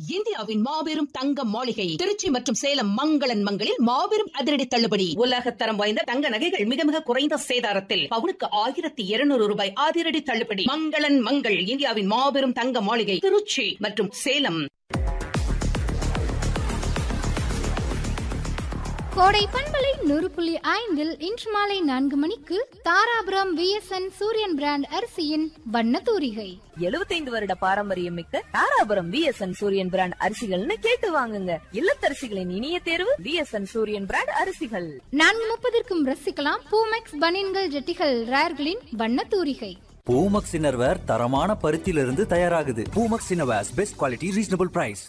இந்தியாவின் மாபெரும் தங்க மாளிகை திருச்சி மற்றும் சேலம் மங்களன் மங்களில் மாபெரும் அதிரடி தள்ளுபடி உலகத்தரம் வாய்ந்த தங்க நகைகள் மிக மிக குறைந்த சேதாரத்தில் பவுனுக்கு ஆயிரத்தி இருநூறு ரூபாய் அதிரடி தள்ளுபடி மங்களன் மங்கள் இந்தியாவின் மாபெரும் தங்க மாளிகை திருச்சி மற்றும் சேலம் கோடை பண்பலை நூறு புள்ளி ஐந்தில் இன்று மாலை நான்கு மணிக்கு தாராபுரம் விஎஸ்என் சூரியன் பிராண்ட் அரிசியின் வண்ண தூரிகை எழுபத்தைந்து வருட பாரம்பரியம் மிக்க தாராபுரம் விஎஸ்என் சூரியன் பிராண்ட் அரிசிகள்னு கேட்டு வாங்குங்க இல்லத்தரசிகளின் இனிய தேர்வு விஎஸ்என் சூரியன் பிராண்ட் அரிசிகள் நான்கு முப்பதற்கும் ரசிக்கலாம் பூமெக்ஸ் பனியன்கள் ஜெட்டிகள் ரேர்களின் வண்ண தூரிகை பூமக்ஸ் இன்னர்வேர் தரமான பருத்தியிலிருந்து தயாராகுது Poomex innerwears best quality reasonable price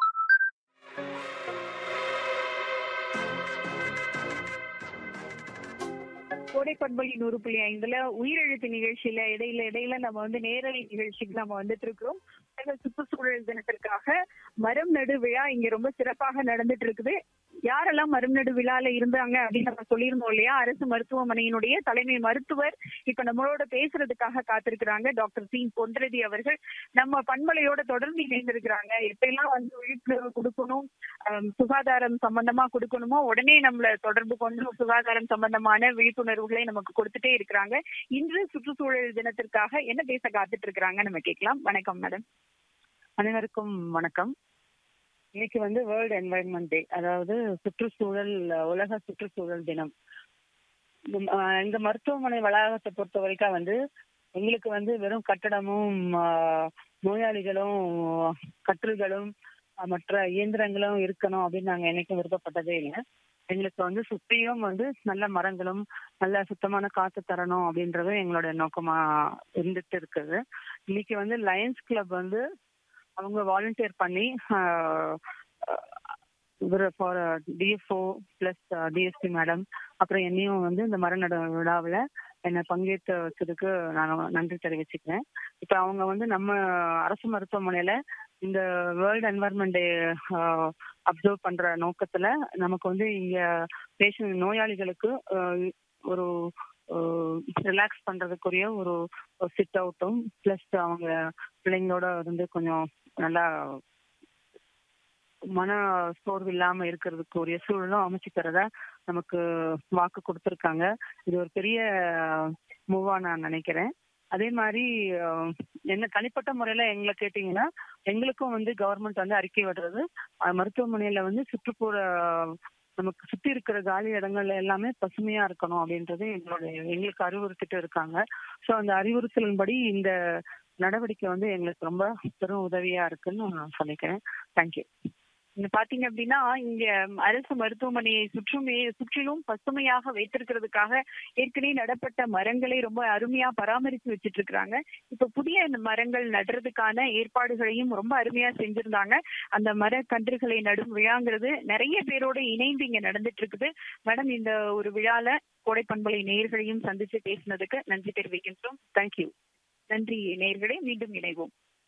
கோடை பண்பலி நூறு புள்ளி ஐந்துல உயிரெழுத்து நிகழ்ச்சியில இடையில இடையில நம்ம வந்து நேரலை நிகழ்ச்சிக்கு நம்ம வந்துட்டு இருக்கிறோம் உலக சுற்றுச்சூழல் தினத்திற்காக மரம் நடு விழா இங்க ரொம்ப சிறப்பாக நடந்துட்டு இருக்குது யாரெல்லாம் மரம் நடு விழால இருந்தாங்க அப்படின்னு நம்ம சொல்லியிருந்தோம் இல்லையா அரசு மருத்துவமனையினுடைய தலைமை மருத்துவர் இப்ப நம்மளோட பேசுறதுக்காக காத்திருக்கிறாங்க டாக்டர் சி பொன்ரதி அவர்கள் நம்ம பண்பலையோட தொடர்ந்து இணைந்திருக்கிறாங்க எப்பெல்லாம் வந்து விழிப்புணர்வு கொடுக்கணும் ஆம், சுகாதாரம் சம்பந்தமா கொடுக்கணுமோ உடனே நம்மள தொடர்பு கொண்டு சுகாதாரம் சம்பந்தமான விழிப்புணர்வுகளை நமக்கு கொடுத்துட்டே இருக்கிறாங்க இன்று சுற்றுச்சூழல் தினத்திற்காக என்ன பேச காத்துட்டு இருக்கிறாங்க நம்ம கேட்கலாம் வணக்கம் மேடம் அனைவருக்கும் வணக்கம் இன்னைக்கு வந்து வேர்ல்டு என்வாயன்மெண்ட் டே அதாவது சுற்றுச்சூழல் உலக சுற்றுச்சூழல் தினம் இந்த- ஆஹ் இந்த மருத்துவமனை வளாகத்தை பொறுத்த வரைக்கும் வந்து எங்களுக்கு வந்து வெறும் கட்டடமும் ஆஹ், நோயாளிகளும் கட்டில்களும் ஆஹ், மற்ற இயந்திரங்களும் இருக்கணும் அப்படின்னு நாங்க என்னைக்கும் விருப்பப்பட்டதே இல்லை எங்களுக்கு வந்து சுற்றியும் வந்து நல்ல மரங்களும் நல்ல சுத்தமான காத்து தரணும் அப்படின்றது எங்களோட நோக்கமா இருந்துட்டு இருக்குது இன்னைக்கு வந்து லயன்ஸ் கிளப் வந்து அவங்க வாலண்டியர் பண்ணி இவர் for DFO plus DSP madam அப்புறம் என்னையும் வந்து இந்த மரநட விழாவில் என்னை பங்கேற்று வச்சதுக்கு நான் நன்றி தெரிவிச்சுக்கிறேன் இப்போ அவங்க வந்து நம்ம அரசு மருத்துவமனையில இந்த வேர்ல்டு என்வாயர்மெண்ட் டே அப்சர்வ் பண்ற நோக்கத்துல நமக்கு வந்து இங்க பேஷண்ட் நோயாளிகளுக்கு ஆஹ், ஒரு ரிலாக்ஸ் பண்றதுக்குரிய ஒரு சிட் அவுட்டும் ப்ளஸ் அவங்க பிள்ளைங்களோட வந்து கொஞ்சம் நல்லா மன சோர்வு இல்லாம இருக்கிறதுக்கு உரிய சூழலும் அமைச்சு தரதா நமக்கு வாக்கு கொடுத்துருக்காங்க இது ஒரு பெரிய மூவா நான் நினைக்கிறேன் அதே மாதிரி அஹ், என்ன தனிப்பட்ட முறையில எங்களை கேட்டீங்கன்னா எங்களுக்கும் வந்து கவர்மெண்ட் வந்து அறிக்கை விடுறது அஹ், மருத்துவமனையில வந்து சுற்றுப்புற நமக்கு சுத்தி இருக்கிற காலி இடங்கள்ல எல்லாமே பசுமையா இருக்கணும் அப்படின்றது எங்களோட எங்களுக்கு அறிவுறுத்திட்டு இருக்காங்க ஸோ அந்த அறிவுறுத்தலின்படி இந்த நடவடிக்கை வந்து எங்களுக்கு ரொம்ப பெரும் உதவியா இருக்குன்னு நான் சொல்லிக்கிறேன் தேங்க்யூ இங்க பாத்தீங்க அப்படின்னா இங்க அரசு மருத்துவமனையை சுற்றுமே சுற்றிலும் பசுமையாக வைத்திருக்கிறதுக்காக ஏற்கனவே நடப்பட்ட மரங்களை ரொம்ப அருமையா பராமரித்து வச்சிட்டு இருக்காங்க இப்ப புதிய இந்த மரங்கள் நடுறதுக்கான ஏற்பாடுகளையும் ரொம்ப அருமையா செஞ்சிருந்தாங்க அந்த மர கன்றுகளை நடும் விழாங்கிறது நிறைய பேரோட இணைந்து இங்க நடந்துட்டு இருக்குது மேடம் இந்த ஒரு விழால கோடை பண்பலை நேயர்களையும் சந்திச்சு பேசினதுக்கு நன்றி தெரிவிக்கின்றோம் தேங்க்யூ நன்றி நேயர்களே மீண்டும் இணைவோம்